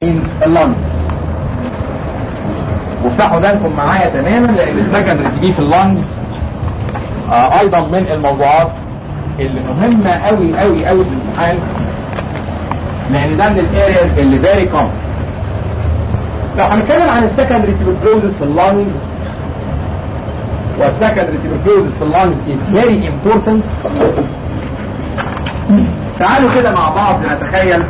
اللنج وافتحوا ودانكم معايا تماما لان السكندري تي بي في اللنجز آه ايضا من الموضوعات اللي مهمه قوي قوي قوي في الامتحان لان ده من الارياز اللي فيري كومن لو هنتكلم عن السكندري تيبركلوزس في اللنجز والسكندري تيبركلوزس في اللنجز is very important تعالوا كده مع بعض نتخيل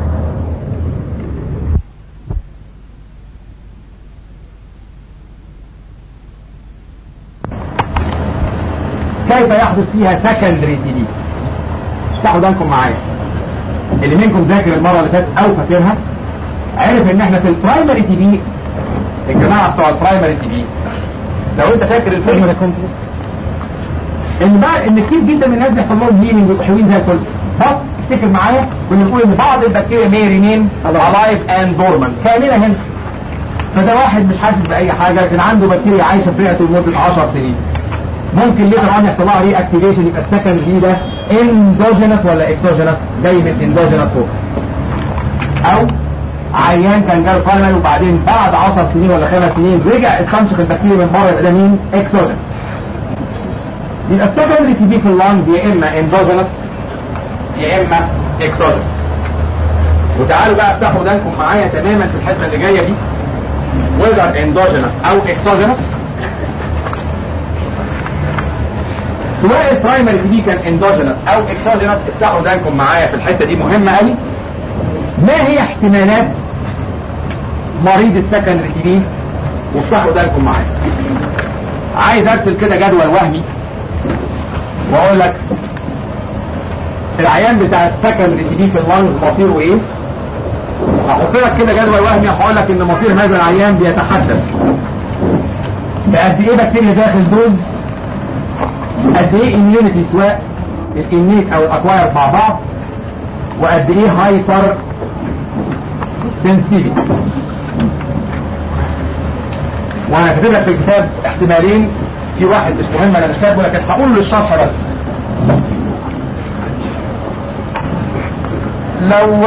كيف يحدث فيها سكندري تي بي افتحوا دانكم معايا اللي منكم ذاكر المره اللي فاتت او فاكرها عرف ان احنا في البرايمري تي بي الجماعه بتوع البرايمري تي بي لو انت فاكر الفيلم ده كومبلكس ان بقى ان كتير جدا من الناس بيحصل لهم هيلينج ويبقوا حلوين زي الفل طب افتكر معايا كنا بنقول ان بعض البكتيريا مي ريمين الايف اند دورمان كامله هنا فده واحد مش حاسس باي حاجه لكن عنده بكتيريا عايشه في رئته لمده 10 سنين ممكن ليه طبعا يحصل لها ري اكتيفيشن يبقى السكند دي ده اندوجينس ولا اكسوجينس جاي من اندوجينس فوكس او عيان كان جاله قلمل وبعدين بعد 10 سنين ولا خمس سنين رجع استنشق البكتيريا من بره يبقى ده مين اكسوجينس يبقى السكندري تي بي في اللانجز يا اما اندوجينس يا اما اكسوجينس وتعالوا بقى افتحوا ودانكم معايا تماما في الحته اللي جايه دي وذر اندوجينس او اكسوجينس سواء البرايمري تي بي كان اندوجينس او اكسوجينس افتحوا دانكم معايا في الحته دي مهمه قوي ما هي احتمالات مريض السكندري تي بي وافتحوا دانكم معايا عايز ارسل كده جدول وهمي واقول لك العيان بتاع السكندري تي بي في اللانجز مصيره ايه هحط لك كده جدول وهمي هقول لك ان مصير هذا العيان بيتحدد بقد ايه بكتيريا داخل دوز قد ايه اميونيتي سواء الانيت او الاكواير مع بعض وقد ايه هايبر سنسيتيفيتي وانا كاتب لك في الكتاب احتمالين في واحد مش مهم انا مش كاتبه لكن هقوله للشرح بس لو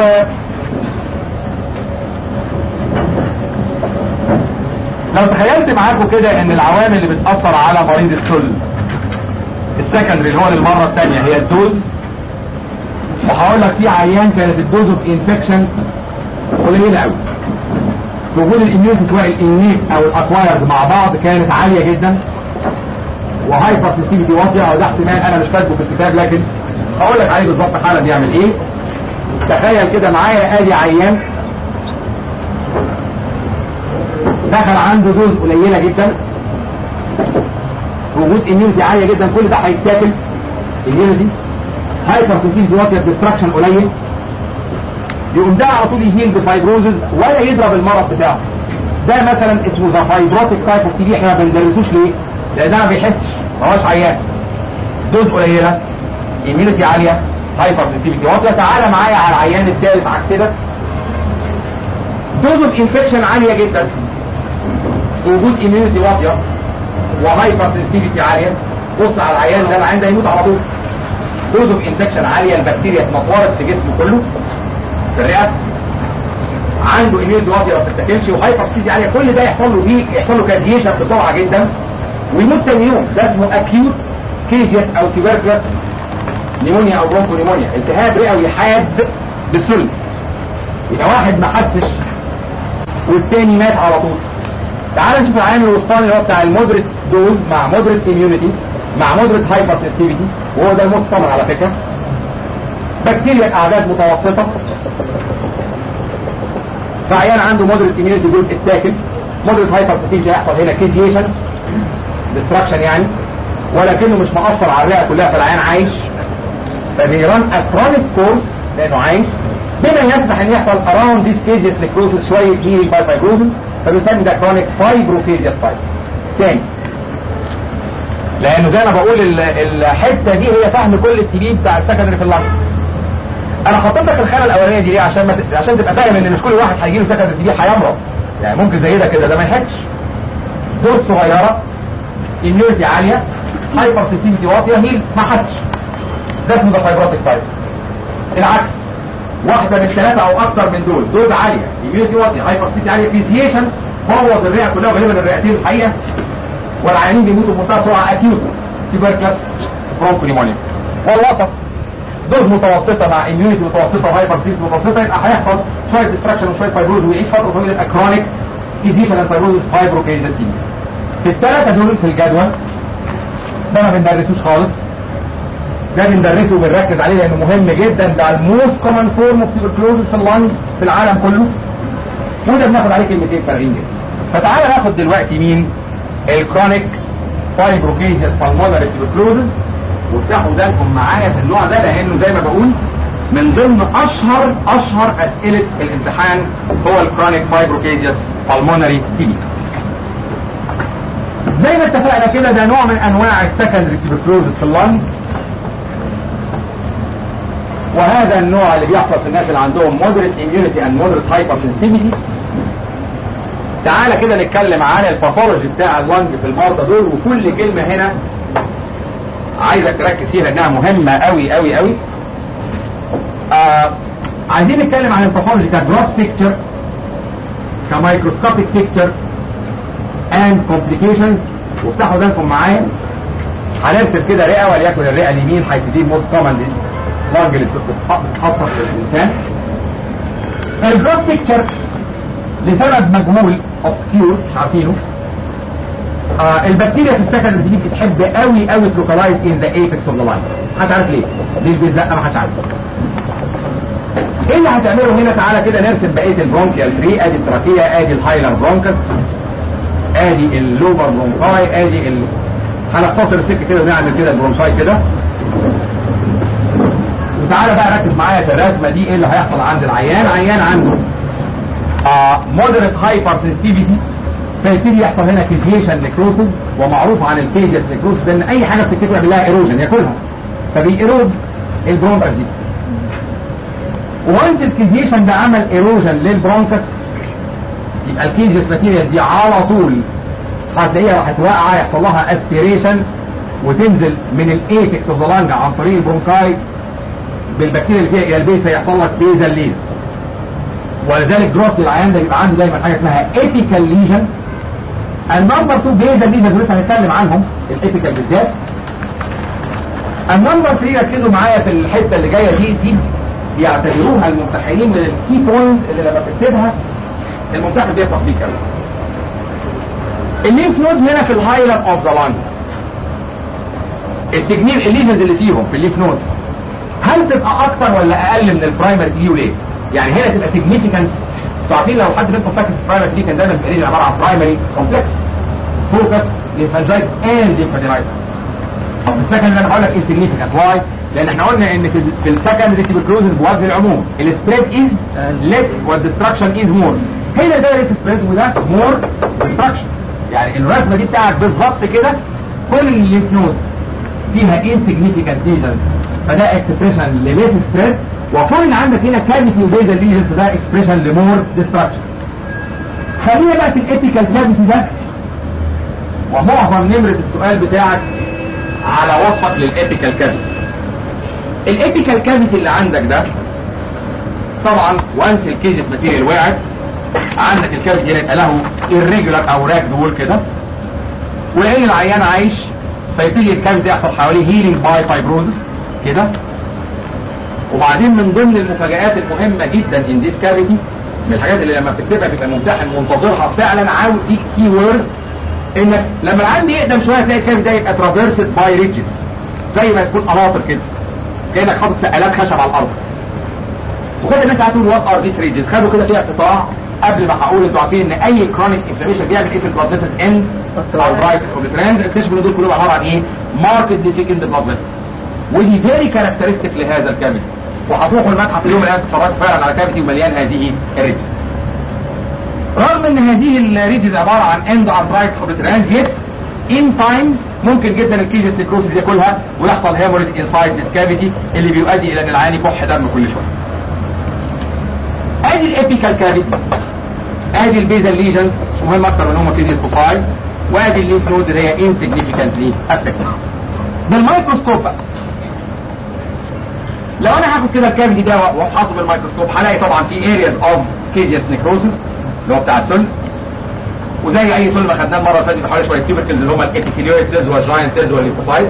لو تخيلت معاكم كده ان العوامل اللي بتأثر على مريض السل السكندري اللي هو للمرة الثانية هي الدوز وهقول لك في عيان كانت الدوز اوف انفكشن قليلة قوي وجود الاميونيتي سواء الانيت او الاكوايرز مع بعض كانت عالية جدا وهايبر سنسيتيفيتي واطية وده احتمال انا مش كاتبه في الكتاب لكن هقول لك عليه بالظبط حالا بيعمل ايه تخيل كده معايا ادي عيان دخل عنده دوز قليلة جدا وجود اميونيتي عاليه جدا كل ده هيتاكل اميونيتي هايبر سنسيتيفيتي واطيه ديستراكشن قليل يقوم ده على طول يهيل بفايبروزز ولا يضرب المرض بتاعه ده مثلا اسمه ذا فايبروتيك تايب اوف تي بي احنا ما بندرسوش ليه؟ لان ده ما بيحسش ما هوش عيان دوز قليله اميونيتي عاليه هايبر سنسيتيفيتي واطيه تعالى معايا على العيان الثالث عكس ده دوز اوف انفكشن عاليه جدا وجود اميونيتي واطيه وهايبر سنسيتيفيتي عاليه بص على العيان ده العيان ده يموت على طول دوز اوف انفكشن عاليه البكتيريا اتنطورت في جسمه كله في الرئه عنده ايميونيتي واطيه ما بتتاكلش وهايبر سنسيتيفيتي عاليه كل ده يحصل له بيه يحصل له كازيشن بسرعه جدا ويموت تاني يوم ده اسمه اكيوت كيزيس او تيبركلس نيمونيا او برونكو نيمونيا التهاب رئوي حاد بالسل يبقى واحد ما حسش والتاني مات على طول تعال نشوف العامل الوسطاني اللي هو بتاع المودريت دوز مع مودريت اميونيتي مع مودريت هايبر سنسيتيفيتي وهو ده الموست كومن على فكره بكتيريا اعداد متوسطه فعيان عنده مودريت اميونيتي دول اتاكل مودريت هايبر سنسيتيفيتي هيحصل هنا كيزيشن ديستراكشن يعني ولكنه مش مأثر على الرئه كلها فالعيان عايش فبيران اكرونيك كورس لانه عايش بما يسمح ان يحصل اراوند ذيس كيزيس نكروسس شويه هيل باي فايبروزس فبنسمي ده كرونيك فايبروفيزيا تايب تاني لانه زي ما بقول الحته دي هي فهم كل التي بي بتاع السكندري في اللنج انا حطيت لك الخانه الاولانيه دي ليه عشان ما ت... عشان تبقى فاهم ان مش كل واحد هيجي له سكندري تي بي هيمرض يعني ممكن زي ده كده ده ما يحسش دوز صغيره اميونيتي عاليه هايبر سنسيتيفيتي واطيه هيل ما حسش ده اسمه ده فايبروتيك تايب العكس واحده من ثلاثه او اكثر من دول دوز عاليه immunity واطيه هايبر سيتي عاليه فيزيشن بوظ الرئه كلها وغالبا الرئتين الحقيقه والعيانين بيموتوا بمنتهى السرعه اكيوت تيبركلس برونكوليمونيا والوسط دوز متوسطه مع اميونيتي متوسطه وهايبر سيتي متوسطه يبقى هيحصل شويه ديستراكشن وشويه فايبروز ويعيش فتره طويله يبقى كرونيك فيزيشن اند فايبروز فايبروكيزستيميا في الثلاثه دول في الجدول ده ما بندرسوش خالص ده بندرسه وبنركز عليه لانه مهم جدا ده الموست كومن فورم اوف تيبركلوزس في اللنج في العالم كله وده بناخد عليه كلمتين فارغين جدا فتعالى ناخد دلوقتي مين الكرونيك فايبروكيزيس بالمونري تيبركلوزس وافتحوا بالكم معايا في النوع ده لانه زي ما بقول من ضمن اشهر اشهر اسئله الامتحان هو الكرونيك فايبروكيزيس بالمونري تيبي زي ما اتفقنا كده ده نوع من انواع السكندري تيبركلوزس في اللنج وهذا النوع اللي بيحصل في الناس اللي عندهم moderate immunity and moderate hypersensitivity تعالى كده نتكلم عن الباثولوجي بتاع اللنج في المرضى دول وكل كلمة هنا عايزك تركز فيها انها مهمة قوي قوي قوي آه عايزين نتكلم عن الباثولوجي كجروس بيكتشر كمايكروسكوبيك بيكتشر اند كومبليكيشنز وافتحوا بالكم معايا هنرسم كده رئه وليكن الرئه اليمين حيث دي موست كومن لانج اللي بتتخصص في الانسان الجروس بيكتشر لسبب مجهول اوبسكيور مش عارفينه آه البكتيريا في السكن دي بتحب قوي قوي تلوكالايز ان ذا ايبكس اوف ذا لاين محدش عارف ليه ليه البيز لا ما حدش عارف ايه اللي هتعمله هنا تعالى كده نرسم بقيه البرونكيال تري ادي التراكيه ادي الهايلر برونكس ادي اللوبر برونكاي ادي ال... هنختصر السكه كده ونعمل كده البرونكاي كده وتعالى بقى ركز معايا في الرسمه دي ايه اللي هيحصل عند العيان عيان عنده مودريت هايبر سنسيتيفيتي فيبتدي يحصل هنا كيزيشن نيكروسز ومعروف عن الكيزيس نيكروسز ان اي حاجه في الكتف يعمل لها ايروجن ياكلها فبيئرود البرونكس دي وانس الكيزيشن ده عمل ايروجن للبرونكس يبقى الكيزيس ماتيريال دي على طول هتلاقيها راح توقع يحصل لها اسبيريشن وتنزل من الايبكس اوف ذا لانج عن طريق البرونكاي بالبكتيريا اللي فيها الى البيس فيحصل لك بيزل ليز ولذلك جروس للعيان ده يبقى عنده دايما حاجه اسمها ايبيكال ليجن النمبر 2 بيزل ليجن لسه هنتكلم عنهم الايبيكال بالذات النمبر 3 ركزوا معايا في الحته اللي جايه دي دي بيعتبروها الممتحنين من الكي بوينت اللي لما بتكتبها الممتحن بيفرح بيه كمان الليمف نودز هنا في الهايلر اوف ذا لانج السجنين الليجنز اللي فيهم في الليف نودز هل تبقى اكتر ولا اقل من البرايمري تي وليه؟ يعني هنا تبقى سيجنيفيكانت عارفين لو حد منكم فاكر البرايمري تي كان دايما بيقول عباره عن برايمري كومبلكس فوكس ليمفانجايتس اند ليمفادينايتس طب السكند انا هقول لك انسيجنيفيكانت واي؟ لان احنا قلنا ان في في السكند تيبركلوزز بوجه العموم السبريد از ليس والديستراكشن از مور هنا ده ليس سبريد وده مور ديستراكشن يعني الرسمه دي بتاعك بالظبط كده كل الليمف نودز فيها insignificant lesions فده اكسبريشن لليس سبريد وكون عندك هنا كافيتي وبيزل ليجنز فده اكسبريشن لمور ديستراكشن خلينا بقى في الاتيكال كافيتي ده ومعظم نمرة السؤال بتاعك على وصفك للاتيكال كافيتي الاتيكال كافيتي اللي عندك ده طبعا وانس الكيزيس ماتيريال وقعت عندك الكافيتي هنا يبقى له irregular او راك دول كده ولان العيان عايش فيبتدي الكافيتي يحصل حواليه هيلينج باي فايبروزس كده وبعدين من ضمن المفاجآت المهمة جدا ان ديس كافيتي من الحاجات اللي لما بتكتبها بيبقى الممتحن منتظرها فعلا عاوز دي كي وورد انك لما العند يقدم شويه تلاقي الكافيتي ده يبقى ترافيرسد باي ريدجز زي ما تكون قناطر كده كانك حاطط سقالات خشب على الارض وكل الناس هتقول وات ار ذيس ريدجز خدوا كده فيها قطاع قبل ما هقول انتوا عارفين ان اي كرونيك انفلاميشن بيعمل ايه في البلاد فيسلز ان الرايتس او الترانز اكتشفوا ان دول كلهم عباره عن ايه؟ ماركت ثيكند بلاد فيسلز ودي فيري كاركترستيك لهذا الكافيتي وهتروحوا المتحف اليوم الان تتفرجوا فعلا على كافيتي ومليان هذه الريدجز رغم ان هذه الريدجز عباره عن اند ارترايتس اوف ترانزيت ان تايم ممكن جدا الكيزيس نيكروسيس ياكلها ويحصل هيموريج انسايد ديس كافيتي اللي بيؤدي الى ان العيان يكح دم كل شويه ادي الابيكال كافيتي ادي البيزل ليجنز مهم اكتر من هم كيزيس بوفاي وادي الليمف نود اللي هي انسيجنيفيكانتلي افكتد بالميكروسكوب بقى لو انا هاخد كده الكافيتي ده وافحصه بالميكروسكوب هلاقي طبعا في areas of caseous necrosis اللي هو بتاع السل وزي اي سل ما خدناه المره اللي فاتت حوالي شويه تيوبركلز اللي هم الابيثيليويد سيلز والجاينت سيلز والليمفوسايتس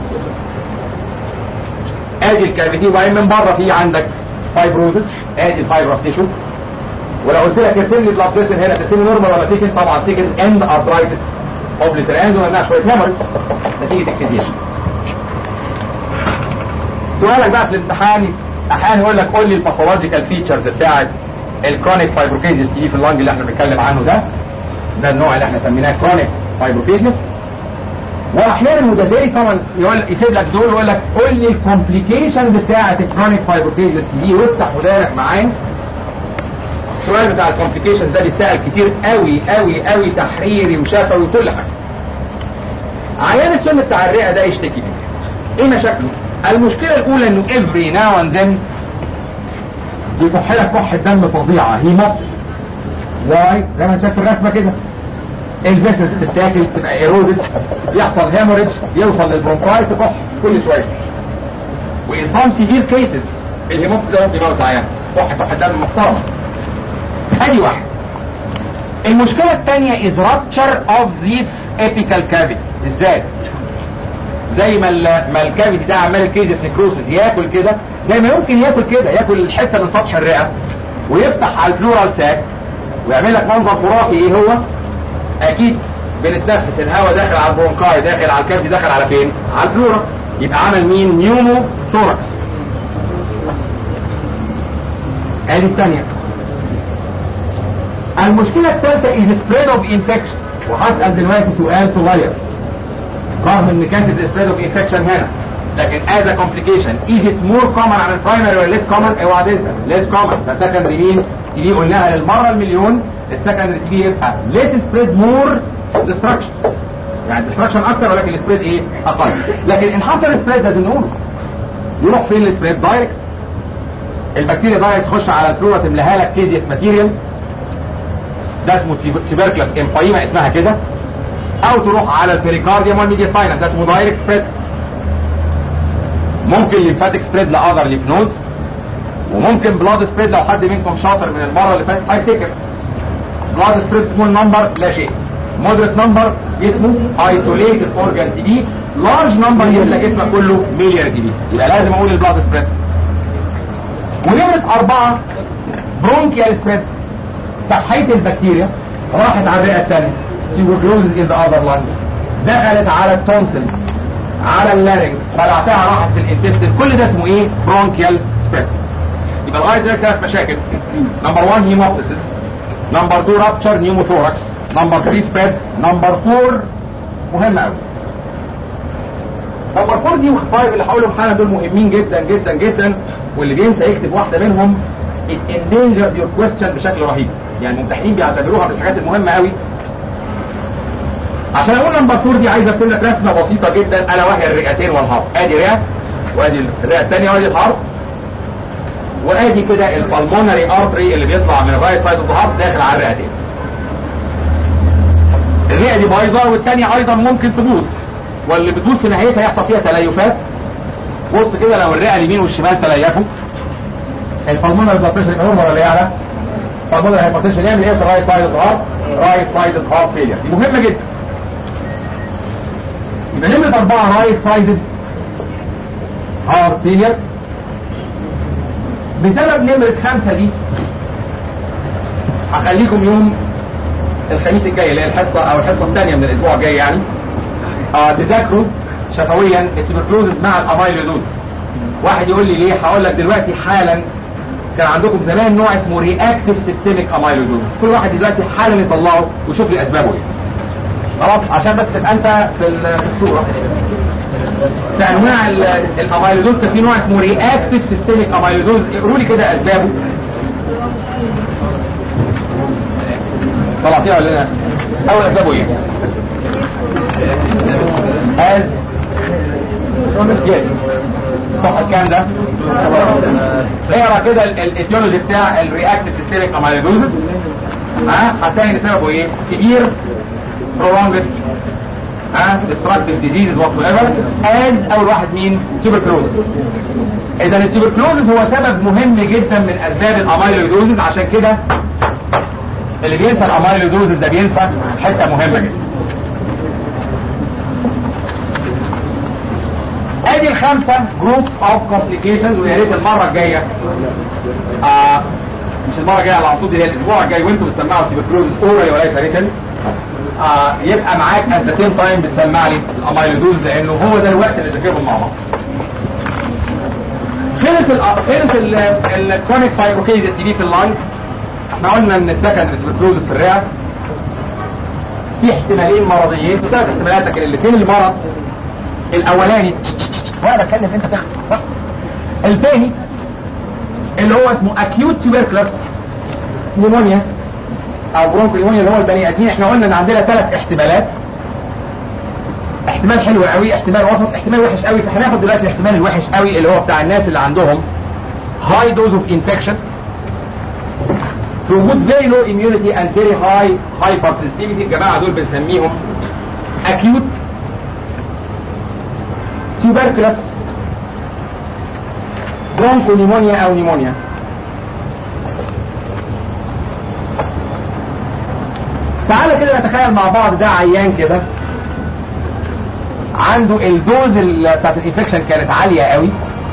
ادي الكافيتي وبعدين من بره في عندك فايبروزس ادي الفايبروس تيشو ولو قلت لك ارسم لي بلاد فيسل هنا ترسم لي نورمال ولا تيكن طبعا تيكن اند ارترايتس اوبليترانز ومنها شويه هيموريج نتيجه الكيزيشن سؤالك بقى في الامتحان احيانا يقول لك قول لي الباثولوجيكال فيتشرز بتاعت الكرونيك فايبروكيزيس تيجي في اللنج اللي احنا بنتكلم عنه ده ده النوع اللي احنا سميناه كرونيك فايبروكيزيس واحيانا وده داري طبعا يقول يسيب لك دول ويقول لك قول لي الكومبليكيشنز بتاعت الكرونيك فايبروكيزيس دي وافتح ودانك معايا السؤال بتاع الكومبليكيشنز ده بيتسال كتير قوي قوي قوي تحريري وشفوي وكل حاجه عيان السن بتاع الرئه ده يشتكي منه ايه مشاكله المشكله الاولى انه every now and then بيكح لك كحه دم فظيعه هيموبتسيس واي زي ما انت شايف في الرسمه كده الفيسل تتاكل تبقى ايرودد يحصل هيموريدج يوصل للبرونكاي تكح كل شويه وان سام سيفير كيسز الهيموبتسيس ده ممكن يموت عيان كحه كحه دم محترمه ادي واحد المشكله الثانيه از رابتشر اوف ذيس ابيكال كافيتي ازاي زي ما ما الكافيتي ده عمال الكيزيس نكروسس ياكل كده زي ما يمكن ياكل كده ياكل الحته من سطح الرئه ويفتح على البلورال ساك ويعمل لك منظر خرافي ايه هو اكيد بنتنفس الهواء داخل على البرونكاي داخل على الكافيتي داخل على فين على البلورال يبقى عمل مين نيومو ثوركس ادي الثانيه المشكله الثالثه از سبريد اوف انفكشن وهسال دلوقتي سؤال صغير رغم ان كانت السبريد اوف انفكشن هنا لكن از ا كومبليكيشن از ات مور كومن عن البرايمري ولا ليس كومن اوعى تنسى ليس كومن فسكندري مين تي بي قلناها للمره المليون السكندري تي بي يبقى ليس سبريد مور ديستراكشن يعني ديستراكشن اكتر ولكن السبريد ايه اقل لكن ان حصل سبريد لازم نقوله يروح فين السبريد دايركت البكتيريا دايركت تخش على الفلورا تملاها لك كيزيس ماتيريال ده اسمه تيبركلس امفايما اسمها كده او تروح على البريكارديوم والميدياستاينم ده اسمه دايركت سبريد ممكن ليمفاتيك سبريد لاذر ليف نودز وممكن بلاد سبريد لو حد منكم شاطر من المره اللي فاتت هيفتكر بلاد سبريد سمول نمبر لا شيء مودريت نمبر اسمه ايسوليتد اورجان تي بي لارج نمبر يبقى جسمك كله مليار تي بي يبقى لازم اقول البلاد سبريد ونمرة أربعة برونكيال سبريد تحية البكتيريا راحت على الرئة الثانية tuberculosis in the other lung دخلت على التونسلز على اللارنكس بلعتها راحت في الانتستين كل ده اسمه ايه برونكيال سبريد يبقى لغايه دلوقتي ثلاث مشاكل نمبر 1 هيموبتسيس نمبر 2 رابتشر نيوموثوركس نمبر 3 سبريد نمبر 4 مهم قوي نمبر 4 دي و5 اللي هقولهم حالا دول مهمين جدا جدا جدا واللي بينسى يكتب واحده منهم it endangers your question بشكل رهيب يعني الممتحنين بيعتبروها من الحاجات المهمه قوي عشان اقول نمبر 4 دي عايز ارسم لك رسمه بسيطه جدا الا وهي الرئتين والهارت ادي رئه وادي الرئه الثانيه وادي الهارت وادي كده البلمونري ارتري اللي بيطلع من الرايت سايد اوف الهارت داخل على الرئتين الرئه دي بايظه والثانيه ايضا ممكن تبوظ واللي بتبوظ في نهايتها يحصل فيها تليفات بص كده لو الرئه اليمين والشمال تليفوا البلمونري بلاد بريشر يبقى نورمال ولا يعلى البلمونري هايبرتنشن يعمل ايه في الرايت سايد اوف الهارت رايت سايد اوف هارت فيلير دي مهمه جدا يبقى نمرة أربعة رايت سايدد هارت فيلير بسبب نمرة خمسة دي هخليكم يوم الخميس الجاي اللي هي الحصة أو الحصة الثانية من الأسبوع الجاي يعني آه تذاكروا شفويا التوبركلوزس مع الأمايلودوز واحد يقول لي ليه هقول لك دلوقتي حالا كان عندكم زمان نوع اسمه رياكتيف سيستميك امايلودوز كل واحد دلوقتي حالا يطلعه ويشوف لي اسبابه ايه خلاص عشان بس تبقى انت في الصوره في انواع الامايلودوز كان في نوع اسمه رياكتيف سيستميك امايلودوز اقروا لي كده اسبابه طلعتيها ولا لا؟ اول اسبابه ايه؟ از يس صح الكلام ده؟ اقرا كده الايتيولوجي بتاع الرياكتيف سيستميك امايلودوز ها هتلاقي ان سببه ايه؟ سيفير prolonged uh, destructive diseases whatsoever as اول واحد مين tuberculosis اذا التوبركلوزز هو سبب مهم جدا من اسباب الاميلويدوزز عشان كده اللي بينسى الاميلويدوزز ده بينسى حته مهمه جدا ادي الخمسه جروبس اوف كومبليكيشنز ويا ريت المره الجايه آه مش المره الجايه على طول دي هي الاسبوع الجاي وانتوا بتسمعوا تيبركلوز اورالي وليس ريتن آه يبقى معاك ات ذا سيم تايم بتسمع لي الاميلودوز لانه هو ده الوقت اللي ذاكرهم مع بعض خلص ال خلص الكرونيك فايبروكيزيس دي في اللانج احنا قلنا ان السكند تيبركلوز في الرئه في احتمالين مرضيين وثلاث احتمالات لكن الاثنين المرض الاولاني وانا بتكلم انت تخلص الثاني اللي هو اسمه acute tuberculosis نيمونيا او برونكو نيمونيا اللي هو البني ادمين احنا قلنا ان عندنا ثلاث احتمالات احتمال حلو قوي احتمال وسط احتمال وحش قوي فهناخد دلوقتي الاحتمال الوحش قوي اللي هو بتاع الناس اللي عندهم high dose of infection في وجود very low immunity and very high hypersensitivity الجماعه دول بنسميهم acute tuberculosis برونكو نيمونيا او نيمونيا تعالى كده نتخيل مع بعض ده عيان كده عنده الدوز بتاعت الانفكشن كانت عالية قوي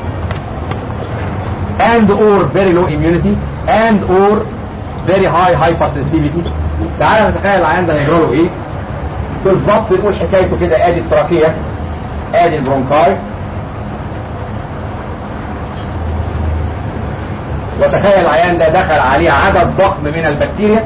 and or very low immunity and or very high hypersensitivity تعالى نتخيل العيان ده هيجرى له ايه بالظبط نقول حكايته كده ادي التراكية ادي البرونكاي وتخيل العيان ده دخل عليه عدد ضخم من البكتيريا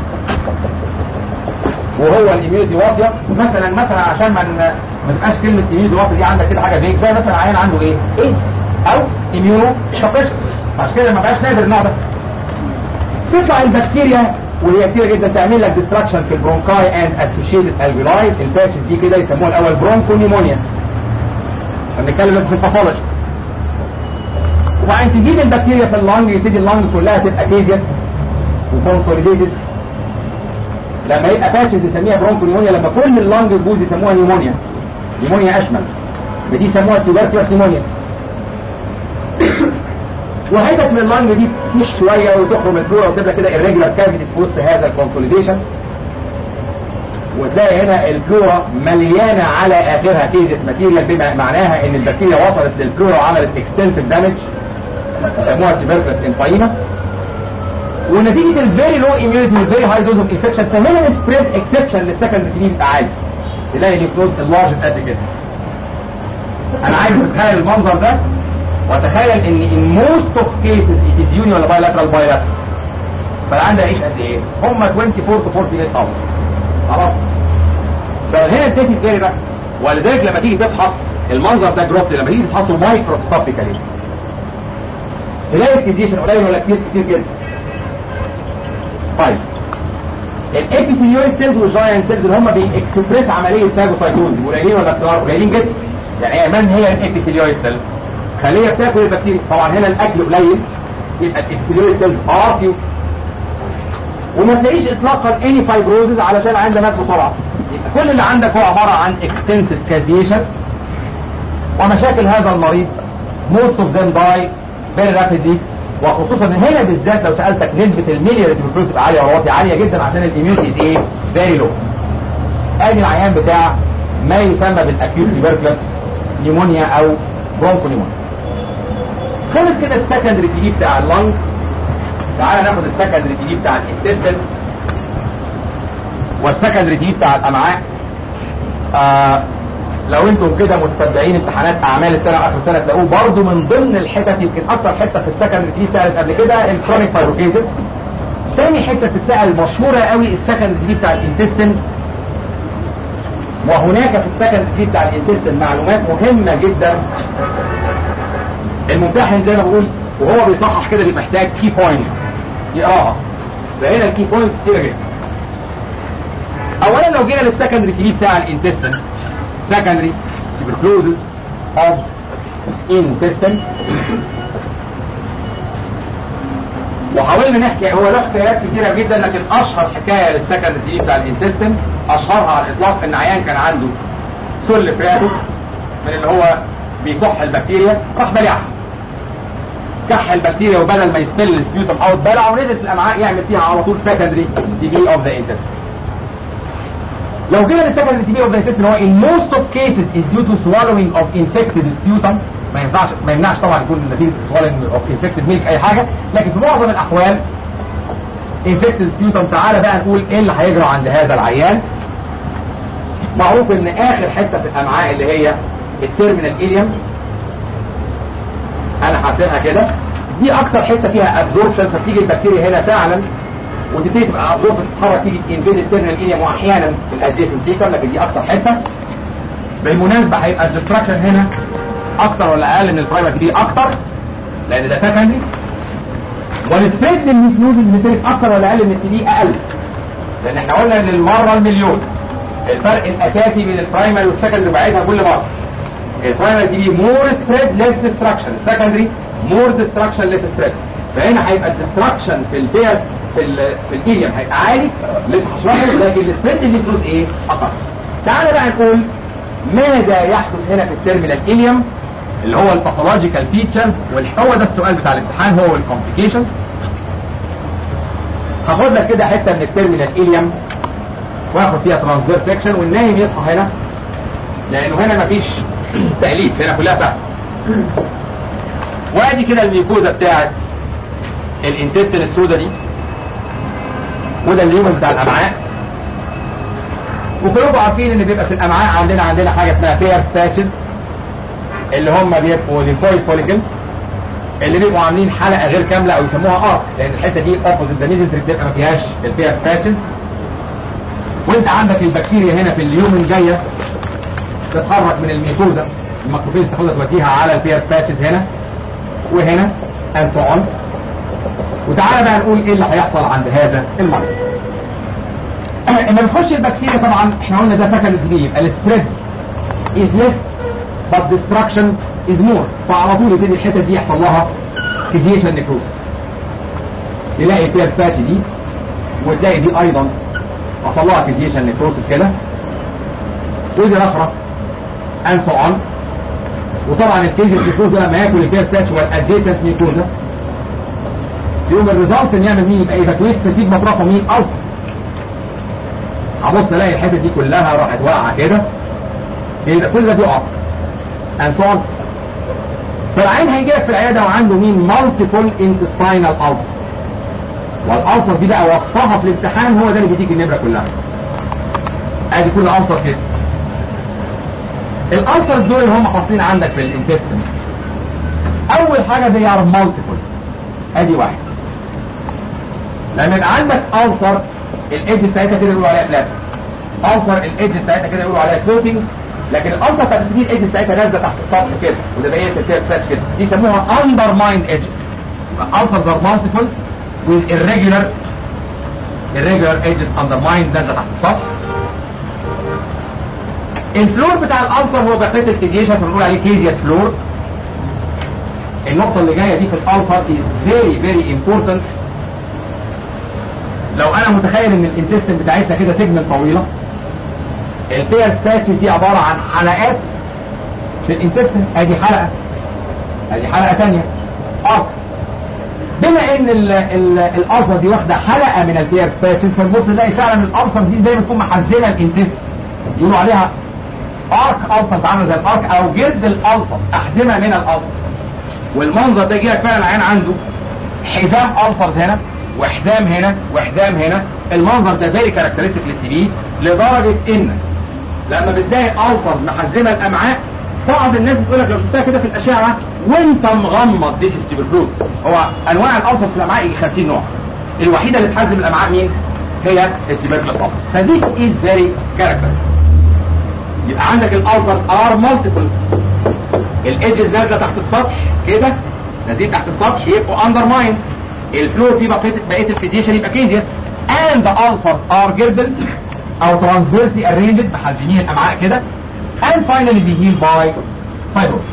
وهو الاميونيتي واطيه مثلا مثلا عشان ما ما تبقاش كلمه اميونيتي واطيه دي عندك كده حاجه زي زي مثلا عيان عنده ايه؟ ايدز او اميونو شابيشن عشان كده ما بقاش نادر النوع ده تطلع البكتيريا وهي كتير جدا تعمل لك ديستراكشن في البرونكاي اند اسوشيتد الفيلاي الباتشز دي كده يسموها الاول برونكو نيمونيا هنتكلم في الباثولوجي وبعدين تجيب البكتيريا في اللنج يبتدي اللنج كلها تبقى كيزيس وكونسوليديتد لما يبقى باتشز نسميها برونكو نيمونيا لما كل اللنج تبوظ يسموها نيمونيا نيمونيا اشمل دي يسموها تيوبركلوس نيمونيا وهدف من اللنج دي تسيح شويه وتخرم الفلورا وتبقى كده الريجولار كافيتيز في وسط هذا الكونسوليديشن وتلاقي هنا الفلورا مليانه على اخرها كيزيس ماتيريال بما معناها ان البكتيريا وصلت للفلورا وعملت اكستنسيف دامج يسموها تيبركلوس انفاينا ونتيجه الفيري لو اميونيتي والفيري هاي دوز اوف انفكشن فهنا السبريد اكسبشن للسكند دي بيبقى عالي تلاقي النيوكلود اللارج قد كده انا عايز اتخيل المنظر ده واتخيل ان in most of cases it is union ولا bilateral bilateral فالعيان ده يعيش قد ايه؟ هم 24 to 48 hours خلاص فهنا التيتي ازاي بقى ولذلك لما تيجي تفحص المنظر ده جروس لما تيجي تفحصه مايكروسكوبيكالي تلاقي الكيزيشن قليل ولا كتير كتير جدا طيب الابيثيليويد سيلز والجاينت سيلز اللي هم بيكسبريس عمليه فاجوسايتوز قليلين ولا كتار قليلين جدا يعني هي من هي الابيثيليويد سيلز خليه بتاكل البكتيريا طبعا هنا الاكل قليل يبقى الابيثيليويد سيلز ار فيو وما تلاقيش اطلاقا اني فايبروزز علشان عندنا مات بسرعه يبقى كل اللي عندك هو عباره عن اكستنسيف كازيشن ومشاكل هذا المريض most of them die very rapidly وخصوصا هنا بالذات لو سالتك نسبه الميليا اللي المفروض تبقى عاليه ولا عاليه جدا عشان الاميونيتي ايه فيري لو ادي العيان بتاع ما يسمى بالاكيوت تيبركلس نيمونيا او برونكو نيمونيا خلص كده السكندري تي بتاع اللنج تعالى ناخد السكندري تي بتاع الانتستين والسكندري تي بتاع الامعاء آه لو انتم كده متتبعين امتحانات اعمال السنه واخر السنه تلاقوه برضه من ضمن الحتت يمكن اكتر حته في السكندري تي اتسالت قبل كده الكرونيك فايبروكيزس تاني حته تتسال مشهوره قوي السكندري تي بتاع الانتستين وهناك في السكندري تي بتاع الانتستين معلومات مهمه جدا الممتحن زي ما بقول وهو بيصحح كده بيبقى محتاج كي بوينت يقراها فهنا الكي بوينت كتيره جدا اولا لو جينا للسكندري تي بتاع الانتستين secondary tuberculosis of intestine وحاولنا نحكي هو له حكايات كتيره جدا لكن اشهر حكايه للسكندري بتاع الانتستين اشهرها على الاطلاق ان عيان كان عنده سل فراده من اللي هو بيكح البكتيريا راح بلعها كح البكتيريا وبدل ما يسبل السبيوتم اوت بلع ونزل في الامعاء يعمل فيها على طول سكندري تي بي اوف ذا انتستين لو جينا للسكندري تي بي اوف ذا انتستين هو in most of cases is due to swallowing of infected sputum ما ينفعش ما يمنعش طبعا يكون نتيجه swallowing of infected milk اي حاجه لكن في معظم الاحوال infected sputum تعالى بقى نقول ايه اللي هيجرى عند هذا العيان معروف ان اخر حته في الامعاء اللي هي التيرمينال اليوم انا حاسبها كده دي اكتر حته فيها ابزوربشن فتيجي البكتيريا هنا فعلا وتبتدي تبقى ابزورب تتحرك تيجي انفيد التيرمينال اليوم واحيانا في الادجيسنت سيكم لكن دي اكتر حته بالمناسبه هيبقى الدستراكشن هنا اكتر ولا اقل من البرايمري دي اكتر لان ده سكندري والسبريد للميكنوز الميتريك اكتر ولا اقل من التي دي اقل لان احنا قلنا للمره المليون الفرق الاساسي بين البرايمري والسكندري بعيدها كل مره البرايمري دي مور سبريد ليس ديستراكشن السكندري مور ديستراكشن ليس سبريد فهنا هيبقى الديستراكشن في البير في ال في الايليوم هيبقى عالي لسه هشرحه لكن السبريد اللي تروز ايه اقل تعالى بقى نقول ماذا يحدث هنا في التيرمينال اليوم اللي هو الباثولوجيكال فيتشرز وهو ده السؤال بتاع الامتحان هو الكومبليكيشنز هاخد لك كده حته من التيرمينال اليوم واخد فيها ترانسفير سكشن والنايم يصحى هنا لانه هنا مفيش تأليف هنا كلها فهم وادي كده الميكوزا بتاعت الانتستين السودا دي وده اليوم بتاع الامعاء وكلكم عارفين ان بيبقى في الامعاء عندنا عندنا حاجه اسمها بير ستاتشز اللي هم بيبقوا ليمفويد فوليكلز اللي بيبقوا عاملين حلقه غير كامله او يسموها ارك لان الحته دي اوبوزيت ذا ميزنتري بتبقى ما فيهاش البير ستاتشز وانت عندك البكتيريا هنا في اليوم الجايه تتحرك من الميكوزا الميكروفيز تاخدها توديها على البير ستاتشز هنا وهنا and so on وتعالى بقى نقول ايه اللي هيحصل عند هذا المرض لما بتخش البكتيريا طبعا احنا قلنا ده سكند دي يبقى السبريد is less but destruction is more فعلى طول يبتدي الحته دي يحصل لها كيزيشن نيكروز تلاقي البير ستاتش دي وتلاقي دي ايضا حصل لها كيزيشن نيكروسس كده ودي الاخرى and so on وطبعا الكيزيشن نيكروز لما ياكل البير ستاتش والادجيسنت نيكروزا يوم الريزلت ان يعمل مين يبقى ايفاكويت تسيب مطرحه مين ألسر هبص الاقي الحته دي كلها راحت واقعه كده يبقى كل ده بيقع and so on فالعين هيجي لك في العياده وعنده مين مالتيبل انتستينال ألسر والألسر دي بقى وصفها في الامتحان هو ده اللي بيديك النمره كلها ادي كل ألسر كده الألسر دول اللي هم حاصلين عندك في الانتستين اول حاجه they are multiple ادي واحد لما يبقى عندك ألسر الايدج بتاعتها كده بيقولوا عليها فلات ألسر الايدج بتاعتها كده بيقولوا عليها سلوتنج لكن الألسر بتاعت دي الايدج بتاعتها نازله تحت السطح كده وده بقيه الفير فلات كده دي يسموها undermined edges يبقى ألسر are multiple with irregular irregular edges undermined نازله تحت السطح الفلور بتاع الألسر هو بقيه الكيزيشن فبنقول عليه كيزياس فلور النقطة اللي جاية دي في الألفر is very very important لو أنا متخيل إن الانتستين بتاعتنا كده سيجمنت طويلة البير ستاتشز دي عبارة عن حلقات في الانتستين ادي حلقة ادي حلقة تانية اركس بما ان الالفر دي واخدة حلقة من البير ستاتشز فنبص نلاقي فعلا الالفر دي زي ما تكون محزمة الانتستين يقولوا عليها ارك الفر عامله زي الارك او جلد الالفر احزمة من الالفر والمنظر ده يجيلك فعلا عين عنده حزام الفرز هنا وحزام هنا وحزام هنا المنظر ده فيري كاركترستيك للتي بي لدرجه ان لما بتلاقي الفرز محزمه الامعاء بعض الناس بتقول لك لو شفتها كده في الاشعه وانت مغمض ديس تيبركلوز هو انواع الالفرز في الامعاء يجي 50 نوع الوحيده اللي تحزم الامعاء مين؟ هي التيبركلوز الفرز فديس از فيري كاركترستيك يبقى عندك الالفرز ار مالتيبل الايدجز نازله تحت السطح كده نازلين تحت السطح يبقوا اندر ماين الفلور فيه بقيه بقيه الفيزيشن يبقى كيزيس اند ulcers ار جيردل او ترانسفيرسي ارينجد محزنين الامعاء كده and finally be healed by fibrosis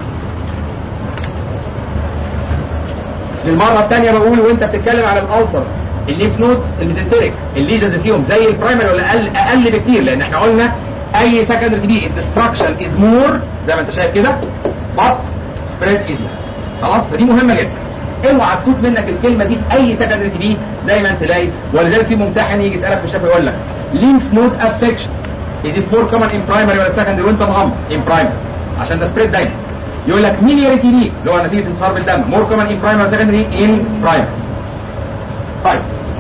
للمره الثانيه بقول وانت بتتكلم على الالسرز الليف نودز الميزنتريك الليجنز فيهم زي البرايمري ولا اقل اقل بكتير لان احنا قلنا اي سكندري دي الدستراكشن از مور زي ما انت شايف كده but spread is less خلاص فدي مهمه جدا اوعى تفوت منك الكلمه دي في اي سكندري تي بي دايما تلاقي ولذلك في ممتحن يجي يسالك في الشفا يقول لك لينف نود افكشن از ات مور كومن ان برايمري ولا سكندري وانت مغمض ان برايمري عشان ده سبريد دايما يقول لك مين تي بي اللي هو نتيجه انتصار بالدم مور كومن ان برايمري ولا سكندري ان برايمري طيب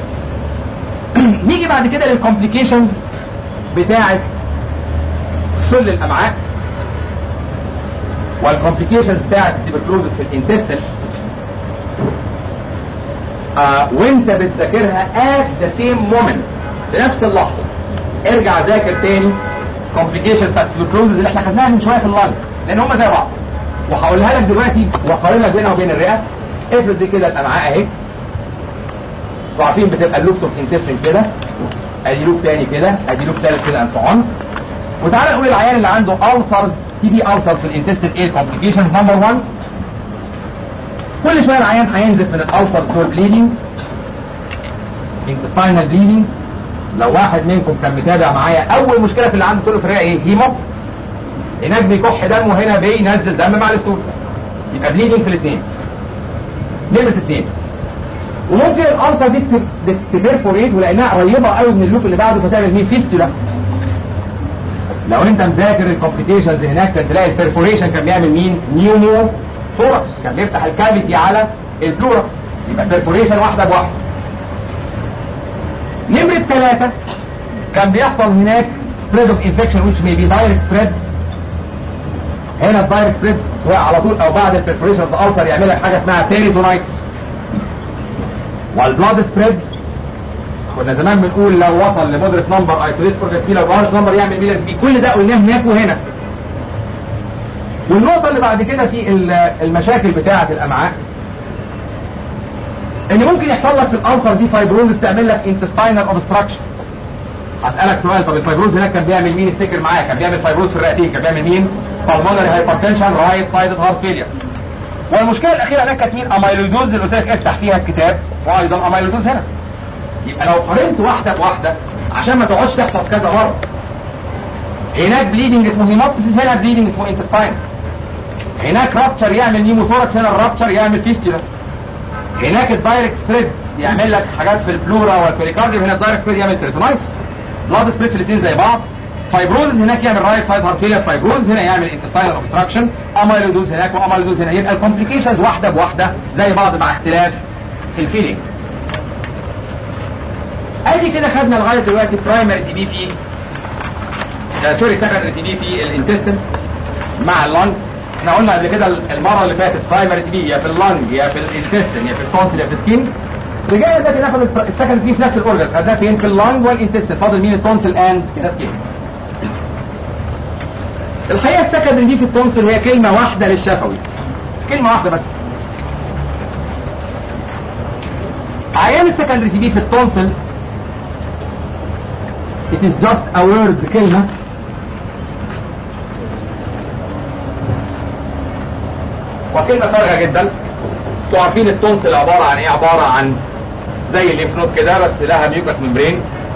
نيجي بعد كده للكومبليكيشنز بتاعه سل الامعاء والكومبليكيشنز بتاعت التبركلوزس في الانتستين آه وانت بتذاكرها at the same moment في نفس اللحظة ارجع ذاكر تاني كومبليكيشنز بتاعت التبركلوزس اللي احنا خدناها من شوية في اللانج لان هم زي بعض وهقولها لك دلوقتي وهقارن لك بينها وبين الرئة افرض دي كده الامعاء اهي عارفين بتبقى اللوبس اوف انتستين كده ادي لوب تاني كده ادي لوب تالت كده انفعون وتعالى نقول العيان اللي عنده ulcers تي بي ulcers في الانتستين ايه كومبليكيشن نمبر 1 كل شويه العيان هينزف من الالسرز دول بليدنج intestinal bleeding لو واحد منكم كان متابع معايا اول مشكله في اللي عنده سلو في الرئه ايه هيموبس هناك بيكح دم وهنا بينزل دم مع الستولز يبقى بليدنج في الاثنين نمره اثنين وممكن الالسر دي تبرفوريت ولانها قريبه قوي من اللوب اللي بعده فتعمل مين فيستولا لو انت مذاكر الكومبليكيشنز هناك كان تلاقي البرفوريشن كان بيعمل مين نيومو ثوركس كان بيفتح الكافيتي على البلورا يبقى البرفوريشن واحده بواحده نمرة ثلاثة كان بيحصل هناك spread of infection which may be direct spread هنا الدايركت سبريد سواء على طول او بعد البرفوريشن في الالسر يعمل لك حاجه اسمها بيريتونايتس والبلاد سبريد كنا زمان بنقول لو وصل لمودريت نمبر ايسوليت فورجت لو لارج نمبر يعمل ميلر بي كل ده قلناه هناك وهنا والنقطه اللي بعد كده في المشاكل بتاعه الامعاء ان ممكن يحصل لك في الالسر دي فايبروز تعمل لك انتستاينال اوبستراكشن هسألك سؤال طب الفايبروز هناك كان بيعمل مين افتكر معايا كان بيعمل فايبروز في الرئتين كان بيعمل مين pulmonary hypertension right sided heart failure والمشكله الاخيره هناك كانت مين اميلويدوز اللي قلت لك افتح فيها الكتاب وايضا اميلويدوز هنا يبقى لو قارنت واحده بواحده عشان ما تقعدش تحفظ كذا مره هناك بليدنج اسمه هيموبتسيس هنا بليدنج اسمه انتستاين هناك رابتشر يعمل نيموثوركس هنا الرابتشر يعمل فيستولا هناك الدايركت سبريد يعمل لك حاجات في البلورا والبريكارديوم هنا الدايركت سبريد يعمل تريتونايتس بلاد سبريد في الاثنين زي بعض فايبروز هناك يعمل رايت سايد هارت فيلر فايبروز هنا يعمل انتستاينال اوبستراكشن اميلودوز هناك واميلودوز هنا يبقى الكومبليكيشنز واحده بواحده زي بعض مع اختلاف الفيلينج ادي كده خدنا لغايه دلوقتي برايمري تي بي في آه سوري سكندري تي بي في الانتستين مع اللنج احنا قلنا قبل كده المره اللي فاتت برايمري تي بي يا في اللنج يا في الانتستين يا في التونسل يا في السكين رجعنا دلوقتي ناخد السكندري في نفس الاورجنز خدناها فين في اللنج والانتستين فاضل مين التونسل اند كده سكين الحقيقه السكندري دي في التونسل هي كلمه واحده للشفوي كلمه واحده بس عيان السكندري تي بي في التونسل it is just a word كلمه وكلمه فارغه جدا انتوا عارفين التونسل عباره عن ايه عباره عن زي الليمف نود كده بس لها ميوكس ممبرين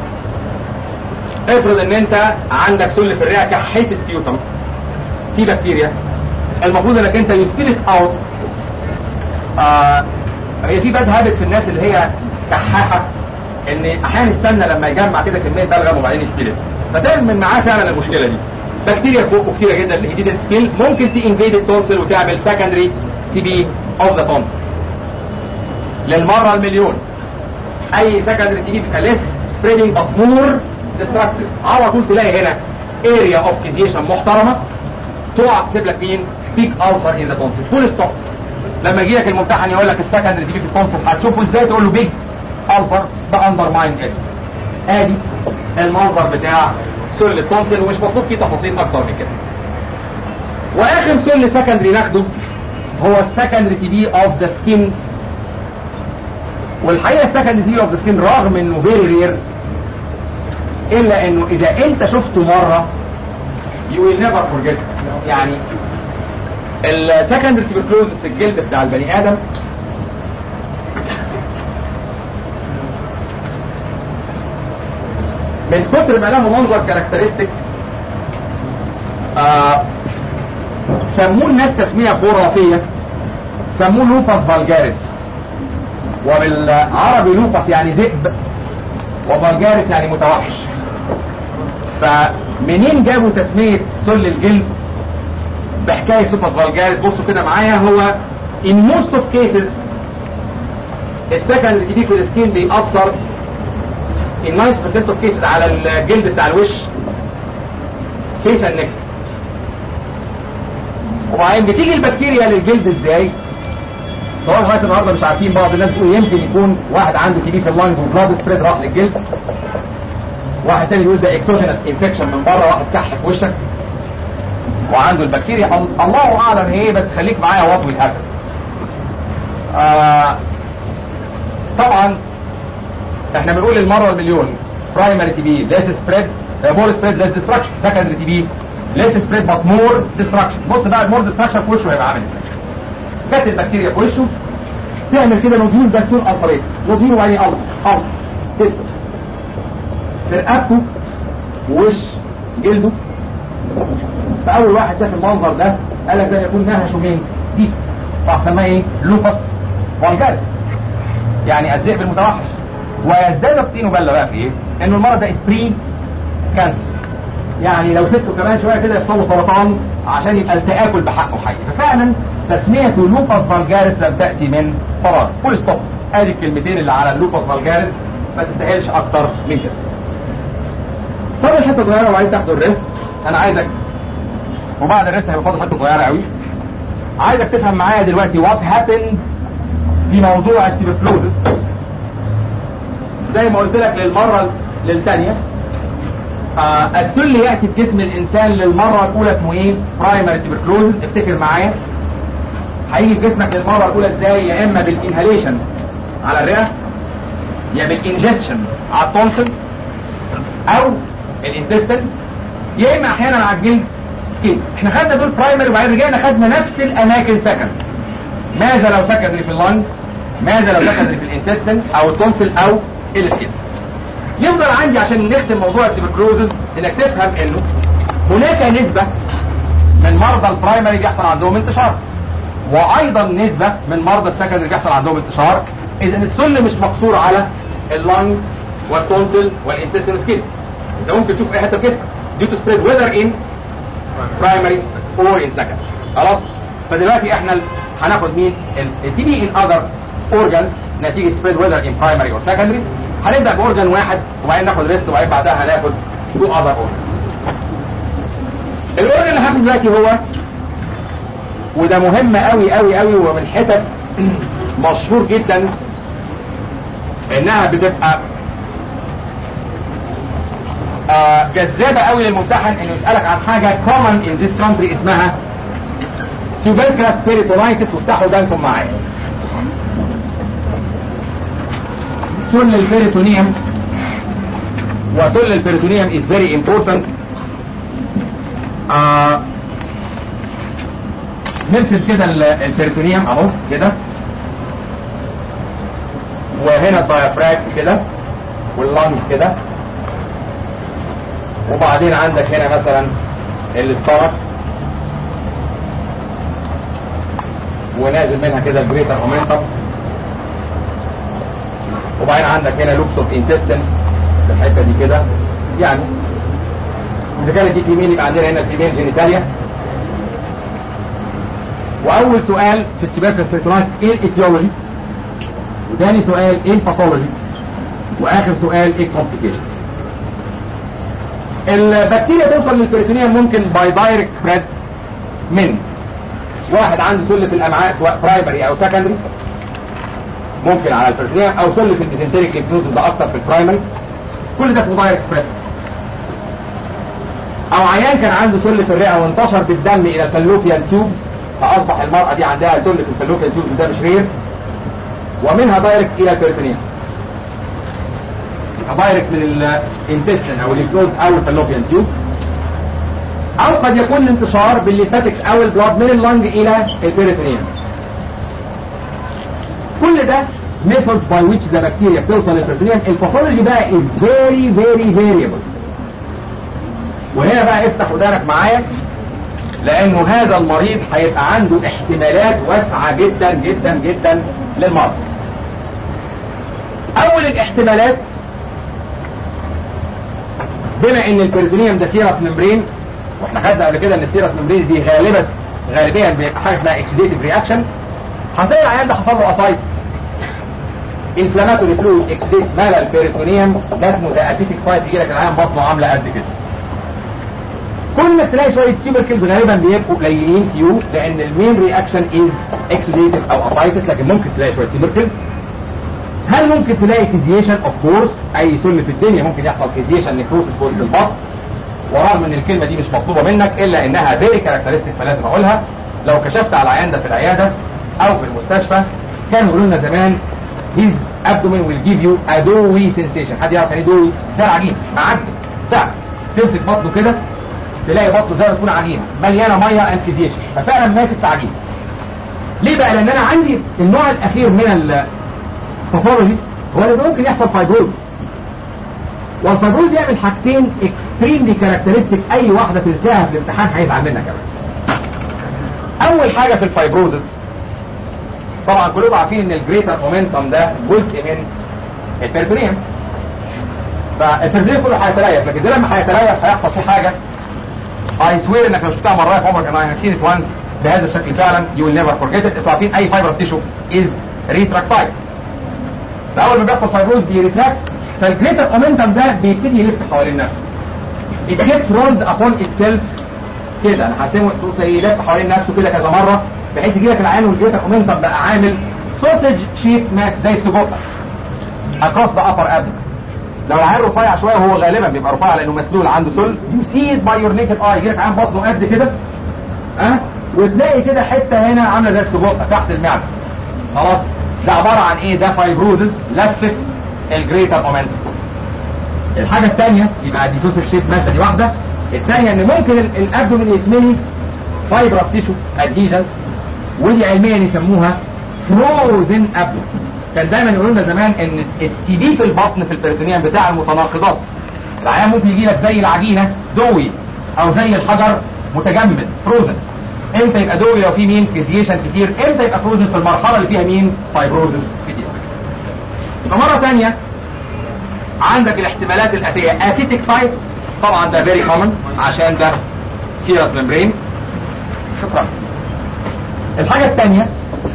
افرض ان انت عندك سل في الرئه كحيت سبيوتم في بكتيريا المفروض انك انت يسبيلت اوت آه هي في باد هابت في الناس اللي هي كحاحه ان احيانا يستنى لما يجمع كده كميه بلغم وبعدين يسبيلت فتعمل معاه فعلا المشكله دي بكتيريا فوق كتيره جدا اللي هي سكيل ممكن تنفيد التونسل وتعمل سكندري تي بي اوف ذا تونسل للمره المليون اي سكندري تي بي بيبقى ليس سبريدنج اوف مور ديستراكتيف على طول تلاقي هنا اريا اوف كيزيشن محترمه تقع تسيب لك مين بيك السر ان ذا تونسل فول ستوب لما يجي لك الممتحن يقول لك السكندري تي بي في التونسل هتشوفه ازاي تقول له بيج السر ده اندر ماين ادي المنظر بتاع سل التونسل ومش مطلوب فيه تفاصيل اكتر من كده واخر سل سكندري ناخده هو السكندري تي بي اوف ذا سكين والحقيقه السكندري تي بي اوف ذا سكين رغم انه فيري رير الا انه اذا انت شفته مره you will never forget يعني السكندري تيبركلوزس في الجلد بتاع البني ادم من كتر ما له منظر كاركترستيك آه سموه الناس تسميه خرافيه سموه لوباس فالجاريس وبالعربي لوباس يعني ذئب وفالجاريس يعني متوحش فمنين جابوا تسمية سل الجلد بحكاية لوباس فالجاريس بصوا كده معايا هو in most of cases السكن اللي في السكين بيأثر in 90% of cases على الجلد بتاع الوش فيس النك وبعدين بتيجي البكتيريا للجلد ازاي طبعا لغايه النهارده مش عارفين بعض الناس بيقول يمكن يكون واحد عنده تي بي في اللنج وبلاد سبريد راح للجلد واحد تاني يقول ده اكسوجينس انفكشن من بره واحد كح في وشك وعنده البكتيريا الله اعلم ايه بس خليك معايا وات ويل هابن طبعا احنا بنقول المره المليون برايمري تي بي ليس سبريد مور سبريد ليس ديستراكشن سكندري تي بي ليس سبريد بات مور ديستراكشن بص بقى المور ديستراكشن في وشه هيبقى عامل ازاي جت البكتيريا في وشه تعمل كده نوديول باكتيريا الفريتس نوديول وعيني الف الف كده في رقبته ووش جلده فاول واحد شاف المنظر ده قال لك ده يكون نهشه مين؟ دي راح سماه ايه؟ لوبس فالجارس يعني الذئب المتوحش ويزداد الطين بله بقى في ايه؟ انه المرض ده اسبري كانسر يعني لو سبته كمان شويه كده يحصل له سرطان عشان يبقى التآكل بحقه حي ففعلا تسميته لوبس فالجارس لم تأتي من فراغ فول ستوب ادي الكلمتين اللي على اللوبس فالجارس ما تستاهلش اكتر من كده فاضل حته صغيره وعايز تاخد الريست انا عايزك وبعد الريست هيبقى فاضل حته صغيره قوي عايزك تفهم معايا دلوقتي وات هابند في موضوع التيبفلوزس زي ما قلت لك للمره للثانيه آه السل ياتي في جسم الانسان للمره الاولى اسمه ايه برايمري تيبركلوزس افتكر معايا هيجي في جسمك للمره الاولى ازاي يا اما بالانهاليشن على الرئه يا بالانجكشن على التونسل او الانتستين يا اما احيانا على الجلد سكين احنا خدنا دول برايمري وبعدين رجعنا خدنا نفس الاماكن سكن ماذا لو سكندري في اللنج ماذا لو سكندري في الانتستين او التونسل او السكين يفضل عندي عشان نختم موضوع التبركلوزز انك تفهم انه هناك نسبة من مرضى البرايمري بيحصل عندهم انتشار وايضا نسبة من مرضى السكندري بيحصل عندهم انتشار اذا السل مش مقصور على اللنج والتونسل والانتستين سكين انت ممكن تشوف اي حته في جسمك due to spread whether in primary or in secondary خلاص فدلوقتي احنا هناخد مين التي بي ان اذر اورجانز نتيجه spread whether in primary or secondary هنبدا باورجان واحد وبعدين ناخد ريست وبعدين بعدها هناخد تو اذر اورجانز الاورجان اللي هاخده دلوقتي هو وده مهم قوي قوي قوي ومن حتت مشهور جدا انها بتبقى آه جذابه قوي للممتحن انه يسالك عن حاجه common in this country اسمها tuberculous peritonitis وافتحوا بالكم معايا سل البيريتونيوم وسل البيريتونيوم is very important آه نرسم كده البيريتونيوم اهو كده وهنا الدايافراج كده واللانجز كده وبعدين عندك هنا مثلا الاسترك ونازل منها كده الجريتر اومنتم وبعدين عندك هنا لوبس اوف انتستين في الحته دي كده يعني اذا كانت دي فيميل يبقى عندنا هنا الفيميل جينيتاليا واول سؤال في التباكس تريتونايتس ايه الايتيولوجي وثاني سؤال ايه الباثولوجي واخر سؤال ايه الكومبليكيشنز البكتيريا توصل للبريتونيوم ممكن باي دايركت سبريد من واحد عنده سل في الامعاء سواء برايمري او سكندري ممكن على البريتونيوم او سل في الديزنتريك ليمفنودز ده اكتر في البرايمري كل ده اسمه دايركت سبريد او عيان كان عنده سل في الرئه وانتشر بالدم الى الفالوبيان تيوبز فاصبح المراه دي عندها سل في الفالوبيان تيوبز ده مش رير ومنها دايركت الى البريتونيوم دايركت من الانتستين او الليمفنود او الفالوبيان تيوب او قد يكون الانتشار بالليمفاتكس او البلاد من اللنج الى البيريتونيوم كل ده methods by which the bacteria بتوصل للبيريتونيوم الباثولوجي بقى is very very variable وهنا بقى افتح ودانك معايا لانه هذا المريض هيبقى عنده احتمالات واسعة جدا جدا جدا للمرض اول الاحتمالات بما ان البريتونيوم ده سيرس ممبرين واحنا خدنا قبل كده ان السيرس ممبرين دي غالبا غالبيا بيبقى حاجه اسمها اكسيديتيف رياكشن هتلاقي العيان ده حصل له اسايتس انفلاماتوري فلويد اكسيديت مال البريتونيوم ده اسمه ده اسيتيك فايت يجي لك العيان بطنه عامله قد كده كل ما تلاقي شويه تيوبركلز غالبا بيبقوا قليلين فيو لان المين رياكشن از اكسيديتيف او اسايتس لكن ممكن تلاقي شويه تيوبركلز هل ممكن تلاقي فيزيشن اوف كورس اي سن في الدنيا ممكن يحصل فيزيشن نيكروسس في وسط البطن ورغم ان الكلمه دي مش مطلوبه منك الا انها فيري كاركترستيك فلازم اقولها لو كشفت على العيان ده في العياده او في المستشفى كانوا يقولوا لنا زمان his abdomen will give you a doughy sensation حد يعرف يعني دوي زي العجين معجن فعلا تمسك بطنه كده تلاقي بطنه زي ما تكون عجينه مليانه ميه اند فيزيشن ففعلا ماسك في عجينه ليه بقى لان انا عندي النوع الاخير من الباثولوجي هو اللي ممكن يحصل فايبروز والفايبروز يعمل حاجتين اكستريملي كاركترستيك اي واحده تنساها في الامتحان هيزعل منك كمان اول حاجه في الفايبروزس طبعا كلكم عارفين ان الجريتر مومنتم ده جزء من البريتونيوم فالبريتونيوم كله هيتليف لكن ده لما هيتليف هيحصل فيه حاجه اي سوير انك لو شفتها مره في عمرك انا سين ات وانس بهذا الشكل فعلا يو ويل نيفر فورجيت ات انتوا عارفين اي فايبرس تيشو از ريتراكتايل اول ما بيحصل فايبروز بيريتراكت فالجريتر مومنتم ده بيبتدي يلف حوالين نفسه it gets rolled upon itself كده انا هسيبه يلف حوالين نفسه كده كذا مره بحيث يجي لك العين والجريتر مومنتم بقى عامل سوسج شيب ماس زي السجق across the upper abdomen لو العين رفيع شويه وهو غالبا بيبقى رفيع لانه مسلول عنده سل يو سي ات باي يور نيكد اي يجي لك عين بطنه قد كده ها أه؟ وتلاقي كده حته هنا عامله زي السجق تحت المعده خلاص ده عباره عن ايه ده فايبروزز لفت الجريتر مومنتم الحاجه الثانيه يبقى دي سوسج شيب ماس دي واحده الثانيه ان ممكن الابدومين يتملي فايبرس تيشو اديجنز ودي علميا يسموها فروزن ابدو كان دايما يقولوا لنا زمان ان التي بي في البطن في البريتونيوم بتاع المتناقضات العيان ممكن يجي لك زي العجينه دوي او زي الحجر متجمد فروزن امتى يبقى دوي لو في مين فيزيشن كتير امتى يبقى فروزن في المرحله اللي فيها مين فايبروزس كتير فمره ثانيه عندك الاحتمالات الاتيه اسيتيك تايب طبعا ده فيري كومن عشان ده سيرس ممبرين شكرا الحاجة الثانية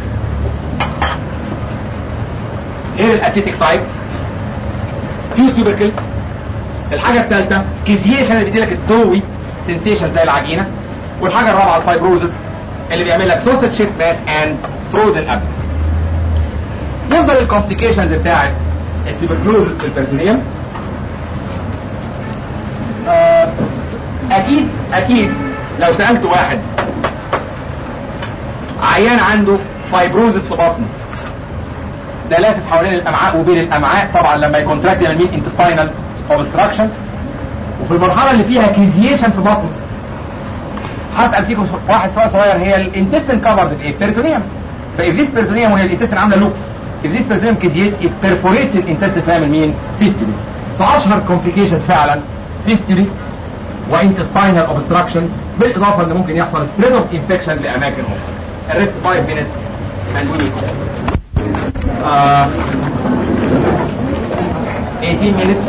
غير الاسيتيك تايب في تيوبركلز الحاجة الثالثة كيزيشن اللي بيديلك الدوي سنسيشن زي العجينة والحاجة الرابعة الفايبروزس اللي بيعمل لك سوسج شيب ماس اند فروزن اب يفضل الكومبليكيشنز بتاعت التيوبركلوزس في البرتونيوم آه اكيد اكيد لو سألت واحد عيان عنده فايبروزس في بطنه ده لافف حوالين الامعاء وبين الامعاء طبعا لما يكونتراكت يعمل مين انتستاينال اوبستراكشن وفي المرحله اللي فيها كيزيشن في بطنه هسال فيكم واحد سؤال صغير هي الانتستين كفرد بايه؟ بيرتونيوم فاذ ذيس بيرتونيوم وهي الانتستين عامله لوكس if this بيرتونيوم كيزيت it perforates الانتستين فيعمل مين؟ فيستولي فاشهر كومبليكيشنز فعلا فيستولي وانتستاينال اوبستراكشن بالاضافه ان ممكن يحصل ستريد اوف انفكشن لاماكن اخرى الريست 5 minutes and we will go. Uh, 18 minutes.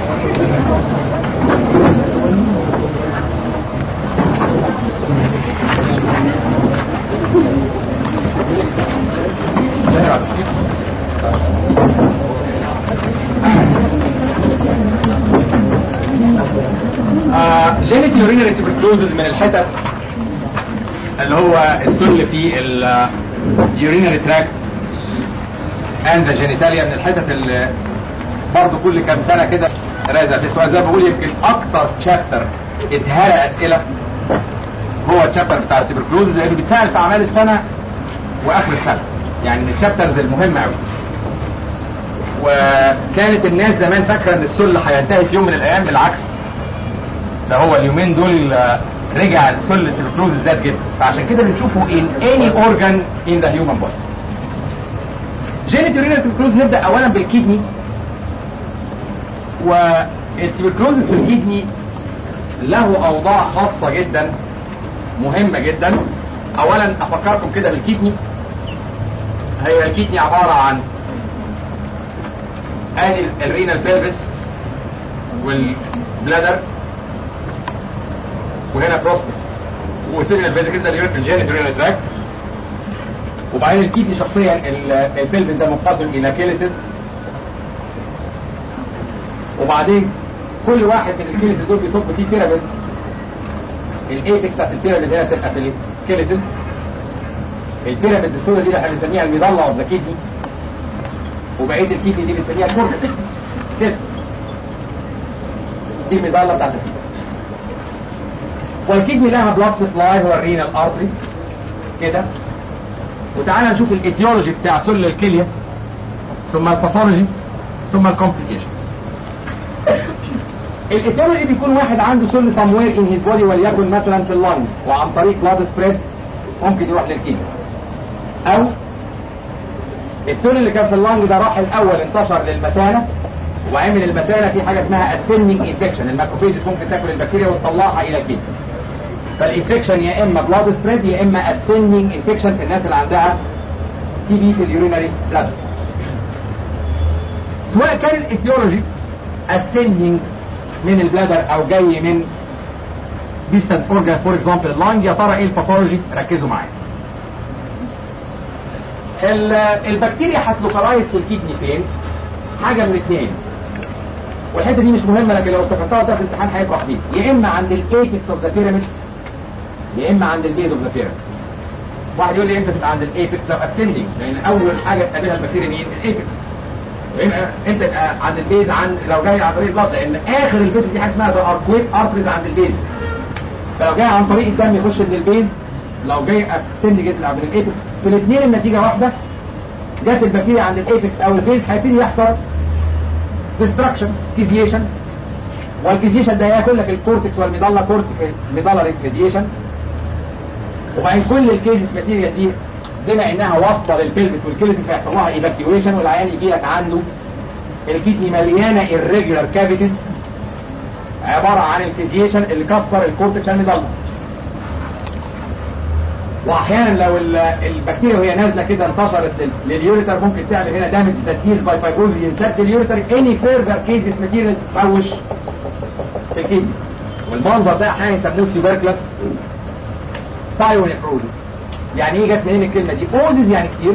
جينيت يورينري تبركلوزز من الحتت اللي هو السل في اليورينري تراكت اند جينيتاليا من الحتت اللي برضه كل كام سنه كده رازع في سؤال زي ما بقول يمكن اكتر تشابتر اتهرى اسئله هو التشابتر بتاع التبركلوزز لانه بيتسال في اعمال السنه واخر السنه يعني من التشابترز المهمه قوي وكانت الناس زمان فاكره ان السل هينتهي في يوم من الايام بالعكس ده هو اليومين دول رجع السل التبركلوز زاد جدا فعشان كده بنشوفه in any organ in the human body جينيت يورينال تبركلوز نبدا اولا بالكيدني والتبركلوز في الكيدني له اوضاع خاصه جدا مهمة جدا اولا افكركم كده بالكيدني هي الكيدني عبارة عن ادي الرينال بيلفس والبلادر وهنا بروستات وسيريال فيزيكال ده الجينيت رينال تراك وبعدين الكيدني شخصيا البلفس ده منقسم الى كيليسز وبعدين كل واحد من الكيليسز دول بيصب فيه بيراميد الايبكس بتاعت البيراميد هنا تبقى في الكيليسز البيراميد الصوره دي اللي احنا بنسميها المظله اوف ذا كيدني وبقيه الكيدني دي بنسميها الكورتكس كده دي المظله بتاعت الكيدني والكيدني لها بلاد سبلاي هو الرينال ارتري كده وتعالى نشوف الايتيولوجي بتاع سل الكليه ثم الباثولوجي ثم الكومبليكيشنز الايتيولوجي بيكون واحد عنده سل somewhere in his body وليكن مثلا في اللنج وعن طريق بلاد سبريد ممكن يروح للكليه او السل اللي كان في اللنج ده راح الاول انتشر للمثانه وعمل المثانه في حاجه اسمها السننج انفكشن الماكروفيجز ممكن تاكل البكتيريا وتطلعها الى الكليه فالانفكشن يا اما بلاد سبريد يا اما السننج انفكشن في الناس اللي عندها تي بي في اليورينري بلاد سواء كان الايتيولوجي السننج من البلادر او جاي من ديستانت اورجان فور اكزامبل اللانج يا ترى ايه الباثولوجي ركزوا معايا البكتيريا هتلوكلايز في الكدني فين حاجه من اثنين والحته دي مش مهمه لكن لو افتكرتها ده في الامتحان هيفرح بيك يا اما عند الايبكس اوف ذا بيراميد يا اما عند البيز اوف ذا بيراميد واحد يقول لي امتى تبقى عند الايبكس لو اسندنج لان اول حاجه تقابلها البكتيريا مين الايبكس ويبقى انت تبقى عند البيز عن لو جاي عن طريق البلد لان اخر البيز دي حاجه اسمها ذا اركويت ارتريز عند البيز فلو جاي عن طريق الدم يخش من البيز لو جاي اسندنج يطلع من الايبكس في الاثنين النتيجه واحده جت البكتيريا عند الايبكس او البيز هيبتدي يحصل ديستراكشن كيزيشن والكيزيشن ده ياكل لك الكورتكس والميدالا كورتيك ميدالا كيزيشن وبعدين كل الكيزيس ماتيريال دي بما انها واصله للبلبس والكيليسيس هيحصل لها ايفاكيويشن والعيان يجي لك عنده الكيدني مليانه irregular كافيتيز عباره عن الكيزيشن اللي كسر الكورتكس والميدالا واحيانا لو البكتيريا وهي نازله كده انتشرت لليوريتر ممكن تعمل هنا دامج تدهير باي فايبروز ينسد اليوريتر اني فيرذر كيزز ماتيريال تروش في الكدني والمنظر ده احيانا يسموه تيوبركلس بايونيفروزس يعني ايه جت منين الكلمه دي اوزز يعني كتير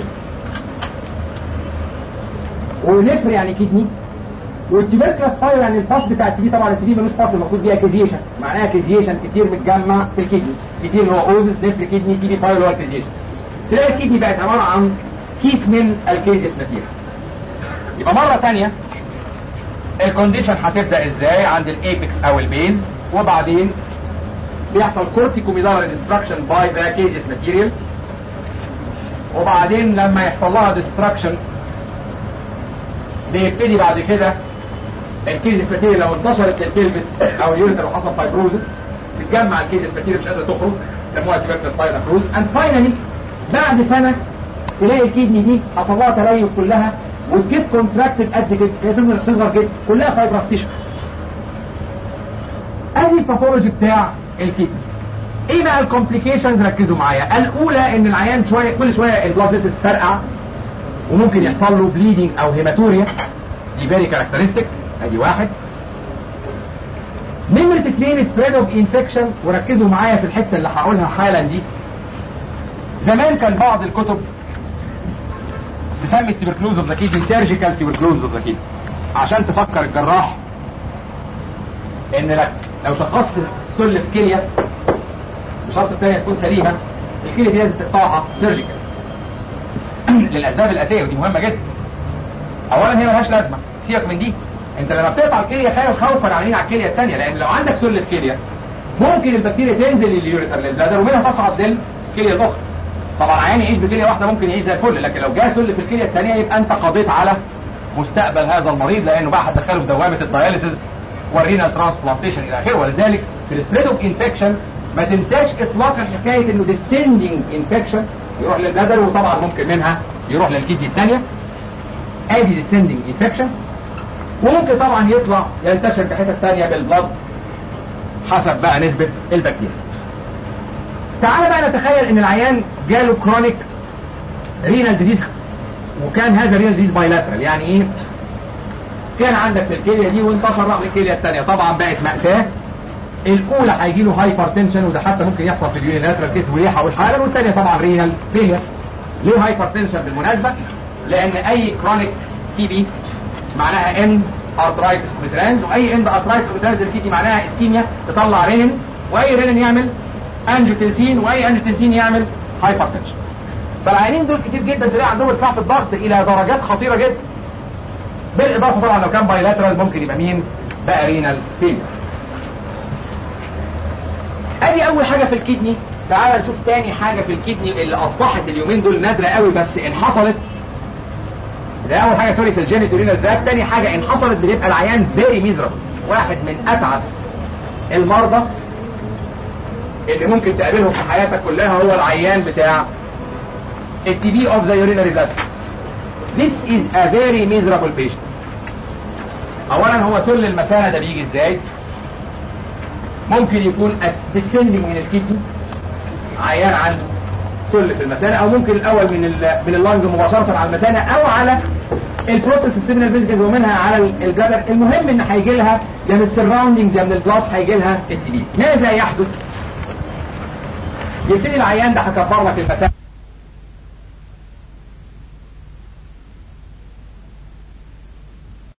ونفر يعني كدني والتيبركلس بايو يعني الفاس بتاع التي طبعا التي ملوش فاس المفروض بيها كيزيشن معناها كيزيشن كتير متجمع في الكدني كتير اللي هو اوزس نفر كدني تي بي بايو اللي هو الكيزيشن تلاقي الكدني بقت عباره عن كيس من الكيزيس ماتيريال يبقى مره ثانيه الكونديشن هتبدا ازاي عند الايبكس او البيز وبعدين بيحصل كورتيكوميدالر ديستراكشن باي ذا كيزيس ماتيريال وبعدين لما يحصل لها ديستراكشن بيبتدي بعد كده الكيزيس ماتيريال لو انتشرت للبلبس او اليوريتر وحصل فايبروزس تتجمع الكيزيس ماتيريال مش قادره تخرج يسموها تيبركلس بايل افروز اند فاينلي بعد سنه تلاقي الكيدني دي حصل لها تليف كلها وتجيب كونتراكتد قد كده هي تصغر تصغر كده كلها فايبراستيشن ادي الباثولوجي بتاع الكدني ايه بقى الكومبليكيشنز ركزوا معايا الاولى ان العيان شويه كل شويه البلاد فيسز تفرقع وممكن يحصل له بليدنج او هيماتوريا دي فيري كاركترستيك ادي واحد نمرة اثنين سبريد اوف انفكشن وركزوا معايا في الحته اللي هقولها حالا دي زمان كان بعض الكتب تسمي التبركلوز اوف ذا كيدني سيرجيكال تبركلوز اوف ذا كيدني عشان تفكر الجراح ان لك لو شخصت سل في كليه بشرط الثانيه تكون سليمه الكليه دي لازم تقطعها سيرجيكال للاسباب الاتيه ودي مهمه جدا اولا هي ملهاش لازمه سيبك من دي انت لما بتقطع الكليه خايف خوفا على على الكليه الثانيه لان لو عندك سله كليه ممكن البكتيريا تنزل لليوريتر للبلادر ومنها تصعد للكليه الاخرى طبعا عيان يعيش بكليه واحده ممكن يعيش زي الفل لكن لو جاء سل في الكليه الثانيه يبقى انت قضيت على مستقبل هذا المريض لانه بقى هتدخله في دوامه الدياليسيس والرينال ترانسبلانتيشن الى اخره ولذلك في السبريد اوف انفكشن ما تنساش اطلاقا حكايه انه ديسندنج انفكشن يروح للبلادر وطبعا ممكن منها يروح للكدني الثانيه ادي ديسندنج انفكشن وممكن طبعا يطلع ينتشر في حته ثانيه بالبلد حسب بقى نسبه البكتيريا تعال بقى نتخيل ان العيان جاله كرونيك رينال ديزيز وكان هذا رينال ديزيز بايلاترال يعني ايه كان عندك في الكليه دي وانتشر راح للكليه الثانيه طبعا بقت ماساه الاولى هيجي له هايبر تنشن وده حتى ممكن يحصل في اليونيلاترال كيس ويحول حالا والثانيه طبعا رينال فيلير ليه هايبر تنشن بالمناسبه لان اي كرونيك تي بي معناها اند ارترايتس اوبيترانز واي اند ارترايتس اوبيترانز الكيتي معناها اسكيميا تطلع رينين واي رينين يعمل انجيوتنسين واي انجيوتنسين يعمل هايبر تنشن فالعيانين دول كتير جدا تلاقي عندهم ارتفاع في الضغط الى درجات خطيره جدا بالاضافه طبعا لو كان بايلاترال ممكن يبقى مين بقى رينال فيلير ادي اول حاجه في الكدني تعال نشوف تاني حاجه في الكدني اللي اصبحت اليومين دول نادره قوي بس ان حصلت ده اول حاجه سوري في الجينيتورينال تراك تاني حاجه ان حصلت بيبقى العيان فيري ميزرابل واحد من اتعس المرضى اللي ممكن تقابلهم في حياتك كلها هو العيان بتاع التي بي اوف ذا يورينري بلاد This is a very miserable patient اولا هو سل المثانه ده بيجي ازاي ممكن يكون descending من الكدني عيان عنده سل في المثانه او ممكن الاول من ال من اللنج مباشره على المثانه او على البروسيس السيمينال فيزيكالز ومنها على الجدر المهم ان هيجي لها يا من السراوندنجز يا من البلاد هيجي لها التي بي ماذا يحدث؟ يبتدي العيان ده هكبر لك المثانه